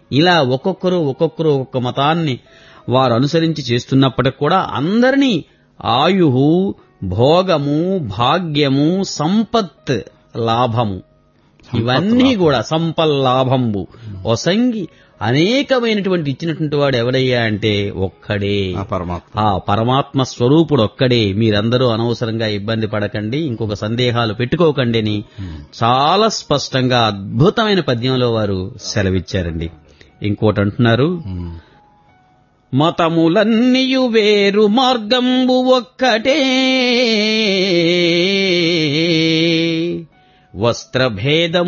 ఇలా ఒక్కొక్కరు ఒక్కొక్కరు ఒక్కొక్క మతాన్ని వారు అనుసరించి చేస్తున్నప్పటికి కూడా అందరినీ ఆయు భోగము భాగ్యము సంపత్ లాభము ఇవన్నీ కూడా సంపల్లాభంబు ఒసంగి అనేకమైనటువంటి ఇచ్చినటువంటి వాడు ఎవడయ్యా అంటే ఒక్కడే ఆ పరమాత్మ ఆ పరమాత్మ స్వరూపుడు ఒక్కడే మీరందరూ అనవసరంగా ఇబ్బంది పడకండి ఇంకొక సందేహాలు పెట్టుకోకండి అని చాలా స్పష్టంగా అద్భుతమైన పద్యంలో వారు సెలవిచ్చారండి ఇంకోటి అంటున్నారు ఉమ్. మతములన్నీయు వేరు మార్గంబు ఒక్కటే వస్త్రభేదము